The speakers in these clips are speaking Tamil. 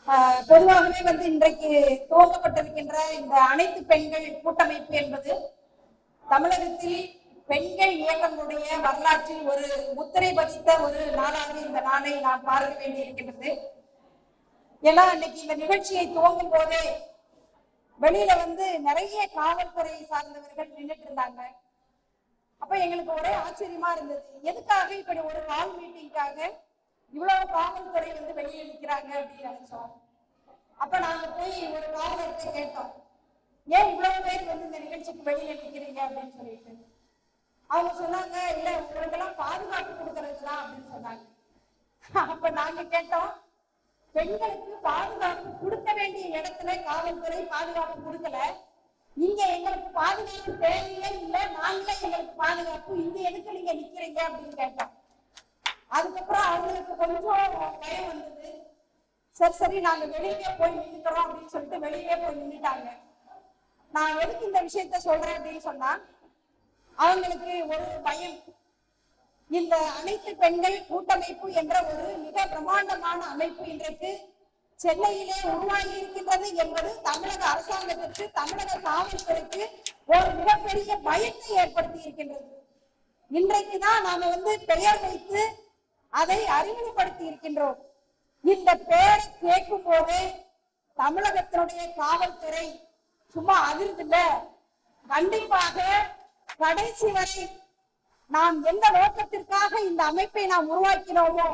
ஆஹ் பொதுவாகவே வந்து இன்றைக்கு துவங்கப்பட்டிருக்கின்ற இந்த அனைத்து பெண்கள் கூட்டமைப்பு என்பது தமிழகத்தில் பெண்கள் இயக்கங்களுடைய வரலாற்றில் ஒரு முத்திரை பதித்த ஒரு நாளாக இந்த நாளை நாம் பார்க்க வேண்டியிருக்கின்றது ஏன்னா இன்னைக்கு இந்த நிகழ்ச்சியை துவங்கும் போதே வெளியில வந்து நிறைய காவல்துறை சார்ந்தவர்கள் நின்றுட்டு இருந்தாங்க அப்ப எங்களுக்கு ஒரே ஆச்சரியமா இருந்தது எதுக்காக இப்படி ஒரு கால் மீட்டிங்காக இவ்வளவு காவல்துறை வந்து வெளியே நிக்கிறாங்க அப்படின்னு நினைச்சோம் அப்ப நாங்க போய் ஒரு காவலர்கிட்ட கேட்டோம் ஏன் இவ்வளவு பேர் வந்து இந்த நிகழ்ச்சிக்கு வெளியே நிக்கிறீங்க அப்படின்னு சொல்லிட்டு அவங்க சொன்னாங்க இல்ல உங்களுக்கெல்லாம் பாதுகாப்பு கொடுக்கறது தான் அப்படின்னு சொன்னாங்க அப்ப நாங்க கேட்டோம் பெண்களுக்கு பாதுகாப்பு கொடுக்க வேண்டிய இடத்துல காவல்துறை பாதுகாப்பு கொடுக்கல இங்க எங்களுக்கு பாதுகாப்பு தேவையே இல்ல நாங்களே எங்களுக்கு பாதுகாப்பு இங்க எதுக்கு நீங்க நிக்கிறீங்க அப்படின்னு கேட்டோம் அதுக்கப்புறம் அவங்களுக்கு கொஞ்சம் பயம் வந்தது சரி சரி நாங்க வெளியே போய் நின்னுக்கிறோம் அப்படின்னு சொல்லிட்டு வெளியே போய் நின்னுட்டாங்க நான் எதுக்கு இந்த விஷயத்த சொல்றேன் அப்படின்னு சொன்னா அவங்களுக்கு ஒரு பயம் இந்த அனைத்து பெண்கள் கூட்டமைப்பு என்ற ஒரு மிக பிரமாண்டமான அமைப்பு இன்றைக்கு சென்னையிலே உருவாகி இருக்கின்றது என்பது தமிழக அரசாங்கத்திற்கு தமிழக காவல்துறைக்கு ஒரு மிகப்பெரிய பயத்தை ஏற்படுத்தி இருக்கின்றது இன்றைக்கு தான் நாம வந்து பெயர் வைத்து அதை அறிமுகப்படுத்தி இருக்கின்றோம் இந்த பெயரை கேட்கும் போது தமிழகத்தினுடைய காவல்துறை சும்மா அதிர்தில்ல கண்டிப்பாக கடைசி வரை நாம் எந்த நோக்கத்திற்காக இந்த அமைப்பை நாம் உருவாக்கினோமோ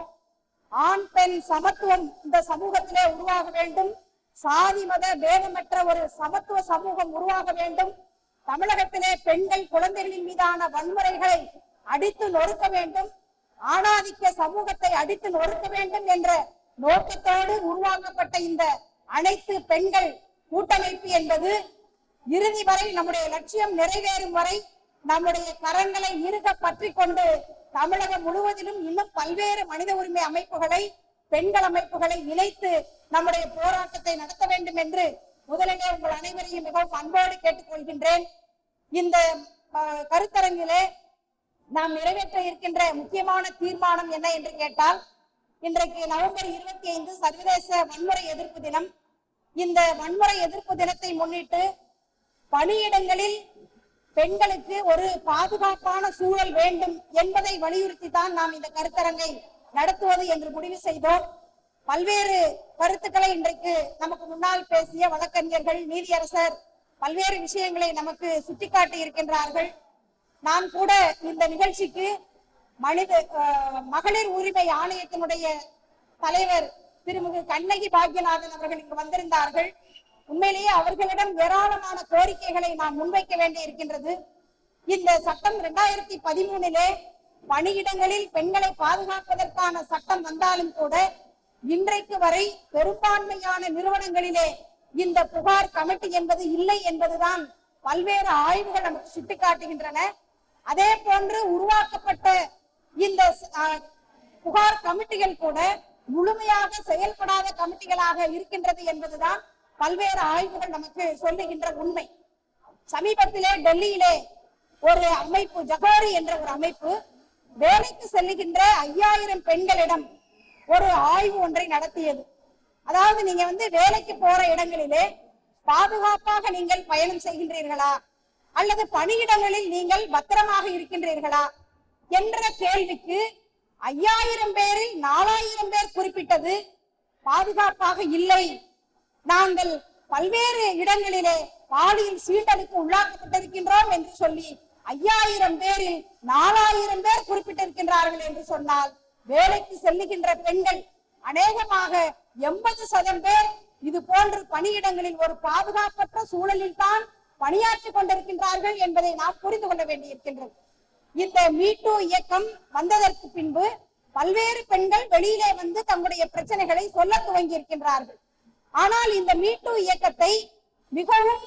ஆண் பெண் சமத்துவம் இந்த சமூகத்திலே உருவாக வேண்டும் சாதி மத பேதமற்ற ஒரு சமத்துவ சமூகம் உருவாக வேண்டும் தமிழகத்திலே பெண்கள் குழந்தைகளின் மீதான வன்முறைகளை அடித்து நொறுக்க வேண்டும் ஆணாதிக்க சமூகத்தை அடித்து நொறுக்க வேண்டும் என்ற நோக்கத்தோடு உருவாக்கப்பட்ட இந்த அனைத்து பெண்கள் கூட்டமைப்பு என்பது இறுதி வரை நம்முடைய லட்சியம் நிறைவேறும் வரை நம்முடைய கரங்களை இறுக பற்றி கொண்டு தமிழகம் முழுவதிலும் இன்னும் பல்வேறு மனித உரிமை அமைப்புகளை பெண்கள் அமைப்புகளை இணைத்து நம்முடைய போராட்டத்தை நடத்த வேண்டும் என்று முதலிலே உங்கள் அனைவரையும் மிகவும் அன்போடு கேட்டுக்கொள்கின்றேன் இந்த அஹ், கருத்தரங்கிலே நாம் நிறைவேற்ற இருக்கின்ற முக்கியமான தீர்மானம் என்ன என்று கேட்டால் இன்றைக்கு நவம்பர் இருபத்தி ஐந்து சர்வதேச வன்முறை எதிர்ப்பு தினம் இந்த வன்முறை எதிர்ப்பு தினத்தை முன்னிட்டு பணியிடங்களில் பெண்களுக்கு ஒரு பாதுகாப்பான சூழல் வேண்டும் என்பதை வலியுறுத்தி தான் நாம் இந்த கருத்தரங்கை நடத்துவது என்று முடிவு செய்தோம் பல்வேறு கருத்துக்களை இன்றைக்கு நமக்கு முன்னால் பேசிய வழக்கறிஞர்கள் நீதியரசர் பல்வேறு விஷயங்களை நமக்கு சுட்டிக்காட்டி இருக்கின்றார்கள் நான் கூட இந்த நிகழ்ச்சிக்கு மனித அஹ், மகளிர் உரிமை ஆணையத்தினுடைய தலைவர் திருமிகு கண்ணகி பாக்யநாதன் அவர்கள் இங்கு வந்திருந்தார்கள் உண்மையிலேயே அவர்களிடம் ஏராளமான கோரிக்கைகளை நாம் முன்வைக்க வேண்டி இருக்கின்றது இந்த சட்டம் இரண்டாயிரத்தி பதிமூணிலே பணியிடங்களில் பெண்களை பாதுகாப்பதற்கான சட்டம் வந்தாலும் கூட இன்றைக்கு வரை பெரும்பான்மையான நிறுவனங்களிலே இந்த புகார் கமிட்டி என்பது இல்லை என்பதுதான் பல்வேறு ஆய்வுகள் நமக்கு சுட்டிக்காட்டுகின்றன அதே போன்று உருவாக்கப்பட்ட இந்த அஹ், புகார் கமிட்டிகள் கூட முழுமையாக செயல்படாத கமிட்டிகளாக இருக்கின்றது என்பதுதான் பல்வேறு ஆய்வுகள் நமக்கு சொல்லுகின்ற உண்மை சமீபத்திலே டெல்லியிலே ஒரு அமைப்பு ஜகோரி என்ற ஒரு அமைப்பு வேலைக்கு செல்லுகின்ற ஐயாயிரம் பெண்களிடம் ஒரு ஆய்வு ஒன்றை நடத்தியது அதாவது நீங்க வந்து வேலைக்கு போற இடங்களிலே பாதுகாப்பாக நீங்கள் பயணம் செய்கின்றீர்களா அல்லது பணியிடங்களில் நீங்கள் பத்திரமாக இருக்கின்றீர்களா என்ற கேள்விக்கு ஐயாயிரம் பேரில் நாலாயிரம் பேர் குறிப்பிட்டது பாதுகாப்பாக இல்லை நாங்கள் பல்வேறு இடங்களிலே பாலியல் சீண்டலுக்கு உள்ளாக்கப்பட்டிருக்கின்றோம் என்று சொல்லி ஐயாயிரம் பேரில் நாலாயிரம் பேர் குறிப்பிட்டிருக்கின்றார்கள் என்று சொன்னால் வேலைக்கு செல்லுகின்ற பெண்கள் அநேகமாக எண்பது சதம் பேர் இது போன்று பணியிடங்களில் ஒரு பாதுகாப்பற்ற சூழலில் தான் பணியாற்றிக் கொண்டிருக்கின்றார்கள் என்பதை நாம் புரிந்து கொள்ள வேண்டியிருக்கின்றது இந்த மீட்டு இயக்கம் வந்ததற்கு பின்பு பல்வேறு பெண்கள் வெளியிலே வந்து தங்களுடைய பிரச்சனைகளை சொல்ல துவங்கி இருக்கின்றார்கள் ஆனால் இந்த மீட்டு இயக்கத்தை மிகவும்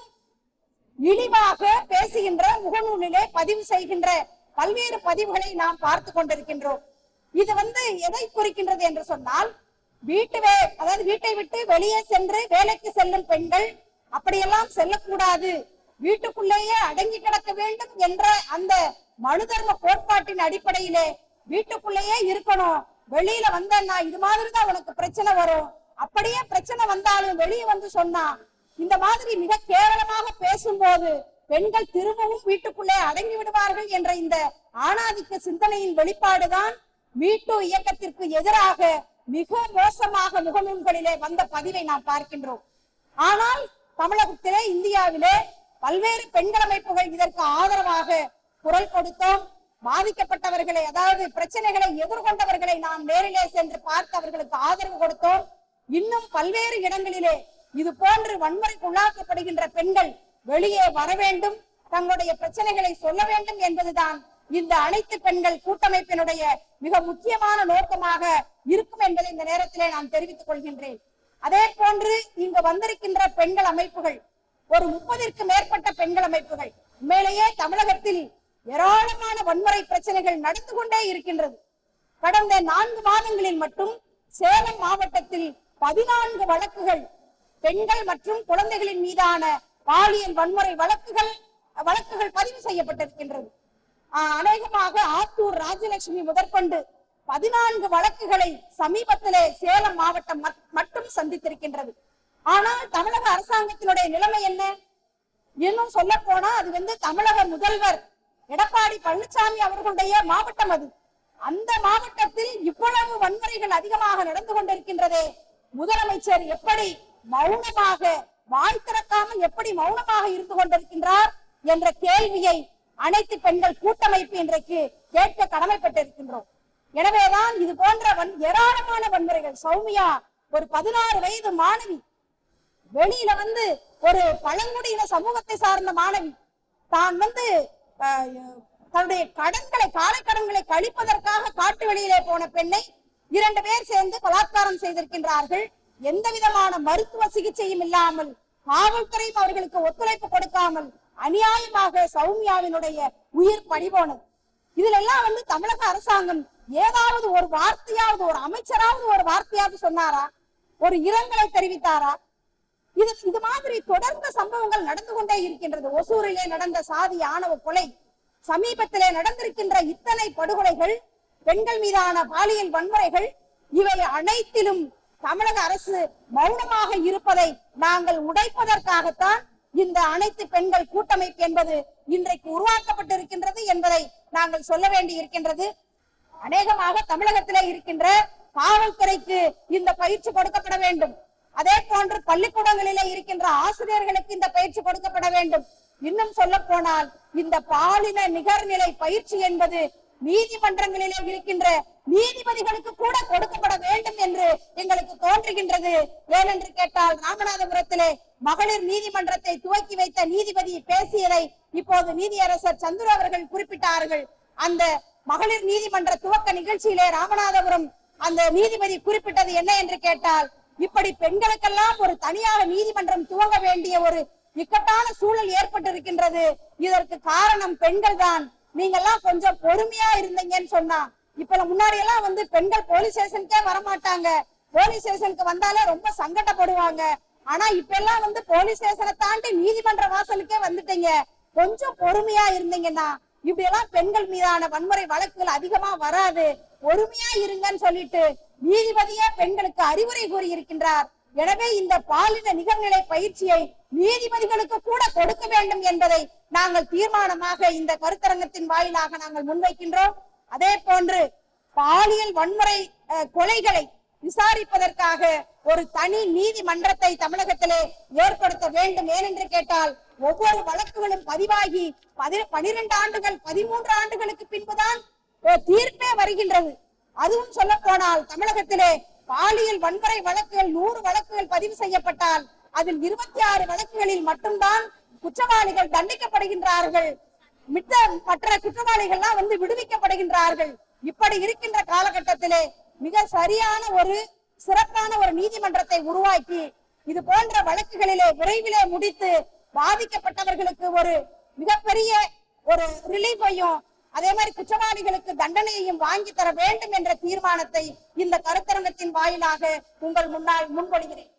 இழிவாக பேசுகின்ற முகநூலிலே பதிவு செய்கின்ற பல்வேறு பதிவுகளை நாம் பார்த்து கொண்டிருக்கின்றோம் இது வந்து எதை குறிக்கின்றது என்று சொன்னால் வீட்டு வே அதாவது வீட்டை விட்டு வெளியே சென்று வேலைக்கு செல்லும் பெண்கள் அப்படியெல்லாம் செல்லக்கூடாது வீட்டுக்குள்ளேயே அடங்கி கிடக்க வேண்டும் என்ற அந்த மனு தர்ம கோட்பாட்டின் அடிப்படையிலே வீட்டுக்குள்ளேயே இருக்கணும் வெளியில வந்தேன்னா இது மாதிரி தான் உனக்கு பிரச்சனை வரும் அப்படியே பிரச்சனை வந்தாலும் வெளியே வந்து சொன்னா இந்த மாதிரி மிக கேவலமாக பேசும்போது பெண்கள் திரும்பவும் வீட்டுக்குள்ளே அடங்கி விடுவார்கள் என்ற இந்த ஆணாதிக்க சிந்தனையின் வெளிப்பாடுதான் மீட்டு இயக்கத்திற்கு எதிராக மிக மோசமாக முகநூல்களிலே வந்த பதிவை நாம் பார்க்கின்றோம் ஆனால் தமிழகத்திலே இந்தியாவிலே பல்வேறு பெண்கள் அமைப்புகள் இதற்கு ஆதரவாக குரல் கொடுத்தோம் பாதிக்கப்பட்டவர்களை அதாவது பிரச்சனைகளை எதிர்கொண்டவர்களை நாம் நேரிலே சென்று பார்த்து அவர்களுக்கு ஆதரவு கொடுத்தோம் இன்னும் பல்வேறு இடங்களிலே இது போன்று வன்முறைக்கு உள்ளாக்கப்படுகின்ற பெண்கள் வெளியே வர வேண்டும் தங்களுடைய பிரச்சனைகளை சொல்ல வேண்டும் என்பதுதான் இந்த அனைத்து பெண்கள் கூட்டமைப்பினுடைய மிக முக்கியமான நோக்கமாக இருக்கும் என்பதை இந்த நேரத்திலே நான் தெரிவித்துக் கொள்கின்றேன் அதே போன்று இங்கு வந்திருக்கின்ற பெண்கள் அமைப்புகள் ஒரு முப்பதிற்கு மேற்பட்ட பெண்கள் அமைப்புகள் உண்மையிலேயே தமிழகத்தில் ஏராளமான வன்முறை பிரச்சனைகள் நடந்து கொண்டே இருக்கின்றது கடந்த நான்கு மாதங்களில் மட்டும் சேலம் மாவட்டத்தில் பதினான்கு வழக்குகள் பெண்கள் மற்றும் குழந்தைகளின் மீதான பாலியல் வன்முறை வழக்குகள் வழக்குகள் பதிவு செய்யப்பட்டிருக்கின்றது ஆஹ் அநேகமாக ஆத்தூர் ராஜலட்சுமி முதற்கொண்டு பதினான்கு வழக்குகளை சமீபத்திலே சேலம் மாவட்டம் மட்- மட்டும் சந்தித்திருக்கின்றது ஆனால் தமிழக அரசாங்கத்தினுடைய நிலைமை என்ன இன்னும் சொல்ல போனா அது வந்து தமிழக முதல்வர் எடப்பாடி பழனிசாமி அவர்களுடைய மாவட்டம் அது அந்த மாவட்டத்தில் இவ்வளவு வன்முறைகள் அதிகமாக நடந்து கொண்டிருக்கின்றதே முதலமைச்சர் எப்படி மௌனமாக வாய் திறக்காமல் எப்படி மௌனமாக இருந்து கொண்டிருக்கின்றார் என்ற கேள்வியை அனைத்து பெண்கள் கூட்டமைப்பு இன்றைக்கு கேட்க கடமைப்பட்டிருக்கின்றோம் எனவேதான் இது போன்ற வன் ஏராளமான வன்முறைகள் சௌமியா ஒரு பதினாறு வயது மாணவி வெளியில வந்து ஒரு பழங்குடியின சமூகத்தை சார்ந்த மாணவி தான் வந்து அஹ், தன்னுடைய கடன்களை காலை கடன்களை கழிப்பதற்காக காட்டு வெளியிலே போன பெண்ணை இரண்டு பேர் சேர்ந்து பலாத்காரம் செய்திருக்கின்றார்கள் எந்த விதமான மருத்துவ சிகிச்சையும் இல்லாமல் காவல்துறையும் அவர்களுக்கு ஒத்துழைப்பு கொடுக்காமல் அநியாயமாக சௌமியாவினுடைய உயிர் பறிபோனது இதுல எல்லாம் வந்து தமிழக அரசாங்கம் ஏதாவது ஒரு வார்த்தையாவது ஒரு அமைச்சராவது ஒரு வார்த்தையாவது சொன்னாரா ஒரு இரங்கலை தெரிவித்தாரா இது இது மாதிரி தொடர்ந்த சம்பவங்கள் நடந்து கொண்டே இருக்கின்றது ஒசூரிலே நடந்த சாதி ஆணவ கொலை சமீபத்திலே நடந்திருக்கின்ற இத்தனை படுகொலைகள் பெண்கள் மீதான பாலியல் வன்முறைகள் இவை அனைத்திலும் தமிழக அரசு மௌனமாக இருப்பதை நாங்கள் உடைப்பதற்காகத்தான் இந்த அனைத்து பெண்கள் கூட்டமைப்பு என்பது இன்றைக்கு உருவாக்கப்பட்டிருக்கின்றது என்பதை நாங்கள் சொல்ல வேண்டி இருக்கின்றது அநேகமாக தமிழகத்திலே இருக்கின்ற காவல்துறைக்கு இந்த பயிற்சி கொடுக்கப்பட வேண்டும் அதே போன்று பள்ளிக்கூடங்களிலே இருக்கின்ற ஆசிரியர்களுக்கு இந்த பயிற்சி கொடுக்கப்பட வேண்டும் இன்னும் சொல்ல போனால் இந்த பாலின நிகர்நிலை பயிற்சி என்பது நீதிமன்றங்களிலே இருக்கின்ற நீதிபதிகளுக்கு கூட கொடுக்கப்பட வேண்டும் என்று எங்களுக்கு தோன்றுகின்றது ஏனென்று கேட்டால் ராமநாதபுரத்திலே மகளிர் நீதிமன்றத்தை துவக்கி வைத்த நீதிபதி பேசியதை இப்போது நீதியரசர் சந்துரு அவர்கள் குறிப்பிட்டார்கள் அந்த மகளிர் நீதிமன்ற துவக்க நிகழ்ச்சியிலே ராமநாதபுரம் அந்த நீதிபதி குறிப்பிட்டது என்ன என்று கேட்டால் இப்படி பெண்களுக்கெல்லாம் ஒரு தனியாக நீதிமன்றம் துவங்க வேண்டிய ஒரு இக்கட்டான சூழல் ஏற்பட்டிருக்கின்றது இதற்கு காரணம் பெண்கள் தான் நீங்கெல்லாம் கொஞ்சம் பொறுமையா இருந்தீங்கன்னு சொன்னா இப்ப முன்னாடி எல்லாம் வந்து பெண்கள் போலீஸ் ஸ்டேஷனுக்கே வரமாட்டாங்க போலீஸ் ஸ்டேஷனுக்கு வந்தாலே ரொம்ப சங்கடப்படுவாங்க ஆனா இப்ப எல்லாம் வந்து போலீஸ் ஸ்டேஷனை தாண்டி நீதிமன்ற வாசலுக்கே வந்துட்டீங்க கொஞ்சம் பொறுமையா இருந்தீங்கன்னா இப்படி எல்லாம் பெண்கள் மீதான வன்முறை வழக்குகள் அதிகமா வராது பொறுமையா இருங்கன்னு சொல்லிட்டு நீதிபதியே பெண்களுக்கு அறிவுரை கூறி இருக்கின்றார் எனவே இந்த பாலின நிகழ்நிலை பயிற்சியை நீதிபதிகளுக்கு கூட கொடுக்க வேண்டும் என்பதை நாங்கள் தீர்மானமாக இந்த கருத்தரங்கத்தின் வாயிலாக நாங்கள் முன்வைக்கின்றோம் அதே போன்று பாலியல் வன்முறை அஹ், கொலைகளை விசாரிப்பதற்காக ஒரு தனி நீதிமன்றத்தை தமிழகத்திலே ஏற்படுத்த வேண்டும் ஏனென்று கேட்டால் ஒவ்வொரு வழக்குகளும் பதிவாகி பதி- பனிரெண்டு ஆண்டுகள் பதிமூன்று ஆண்டுகளுக்கு பின்புதான் அஹ், தீர்ப்பே வருகின்றது அதுவும் சொல்ல போனால் தமிழகத்திலே பாலியல் வன்முறை வழக்குகள் நூறு வழக்குகள் பதிவு செய்யப்பட்டால் அதில் இருபத்தி ஆறு வழக்குகளில் மட்டும்தான் குற்றவாளிகள் தண்டிக்கப்படுகின்றார்கள் மித்த மற்ற குற்றவாளிகள்லாம் வந்து விடுவிக்கப்படுகின்றார்கள் இப்படி இருக்கின்ற காலகட்டத்திலே மிக சரியான ஒரு சிறப்பான ஒரு நீதிமன்றத்தை உருவாக்கி இது போன்ற வழக்குகளிலே விரைவிலே முடித்து பாதிக்கப்பட்டவர்களுக்கு ஒரு மிகப்பெரிய ஒரு ரிலீஃபையும் அதே மாதிரி குற்றவாளிகளுக்கு தண்டனையையும் வாங்கி தர வேண்டும் என்ற தீர்மானத்தை இந்த கருத்தரங்கத்தின் வாயிலாக உங்கள் முன்னால் முன்மொழிகிறேன்